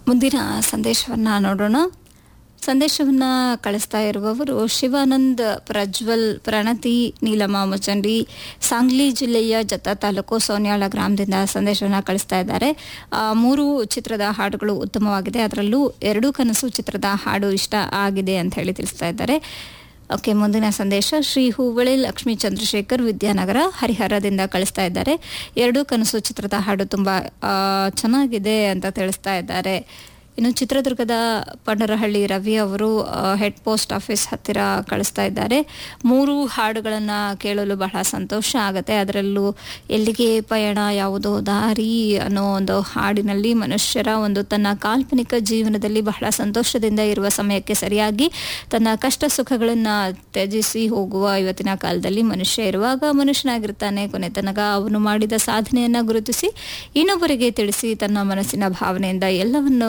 ಮುಂದಿನ ಸಂದೇಶವನ್ನು ನೋಡೋಣ ಸಂದೇಶವನ್ನು ಕಳಿಸ್ತಾ ಇರುವವರು ಶಿವಾನಂದ್ ಪ್ರಜ್ವಲ್ ಪ್ರಣತಿ ನೀಲಮ ಮುಚಂಡಿ ಸಾಂಗ್ಲಿ ಜಿಲ್ಲೆಯ ಜತ್ತ ತಾಲೂಕು ಸೋನ್ಯಾಳ ಗ್ರಾಮದಿಂದ ಸಂದೇಶವನ್ನು ಕಳಿಸ್ತಾ ಇದ್ದಾರೆ ಆ, ಮೂರು ಚಿತ್ರದ ಹಾಡುಗಳು ಉತ್ತಮವಾಗಿದೆ ಅದರಲ್ಲೂ ಎರಡು ಕನಸು ಚಿತ್ರದ ಹಾಡು ಇಷ್ಟ ಆಗಿದೆ ಅಂತ ಹೇಳಿ ತಿಳಿಸ್ತಾ ಇದ್ದಾರೆ ಓಕೆ ಮುಂದಿನ ಸಂದೇಶ ಶ್ರೀ ಹೂವಳಿ ಲಕ್ಷ್ಮೀ ಚಂದ್ರಶೇಖರ್ ವಿದ್ಯಾನಗರ ಹರಿಹರದಿಂದ ಕಳಿಸ್ತಾ ಇದ್ದಾರೆ ಎರಡು ಕನಸು ಚಿತ್ರದ ಹಾಡು ತುಂಬ ಆ, ಚೆನ್ನಾಗಿದೆ ಅಂತ ತಿಳಿಸ್ತಾ ಇದ್ದಾರೆ ಇನ್ನು ಚಿತ್ರದುರ್ಗದ ಪಂಡರಹಳ್ಳಿ ರವಿ ಅವರು ಹೆಡ್ ಪೋಸ್ಟ್ ಆಫೀಸ್ ಹತ್ತಿರ ಕಳಿಸ್ತಾ ಇದ್ದಾರೆ ಮೂರು ಹಾಡುಗಳನ್ನು ಕೇಳಲು ಬಹಳ ಸಂತೋಷ ಆಗುತ್ತೆ ಅದರಲ್ಲೂ ಎಲ್ಲಿಗೆ ಪಯಣ ಯಾವುದೋ ದಾರಿ ಅನ್ನೋ ಒಂದು ಹಾಡಿನಲ್ಲಿ ಮನುಷ್ಯರ ಒಂದು ತನ್ನ ಕಾಲ್ಪನಿಕ ಜೀವನದಲ್ಲಿ ಬಹಳ ಸಂತೋಷದಿಂದ ಇರುವ ಸಮಯಕ್ಕೆ ಸರಿಯಾಗಿ ತನ್ನ ಕಷ್ಟ ಸುಖಗಳನ್ನು ತ್ಯಜಿಸಿ ಹೋಗುವ ಇವತ್ತಿನ ಕಾಲದಲ್ಲಿ ಮನುಷ್ಯ ಇರುವಾಗ ಮನುಷ್ಯನಾಗಿರ್ತಾನೆ ಕೊನೆ ತನಕ ಅವನು ಮಾಡಿದ ಸಾಧನೆಯನ್ನ ಗುರುತಿಸಿ ಇನ್ನೊಬ್ಬರಿಗೆ ತಿಳಿಸಿ ತನ್ನ ಮನಸ್ಸಿನ ಭಾವನೆಯಿಂದ ಎಲ್ಲವನ್ನು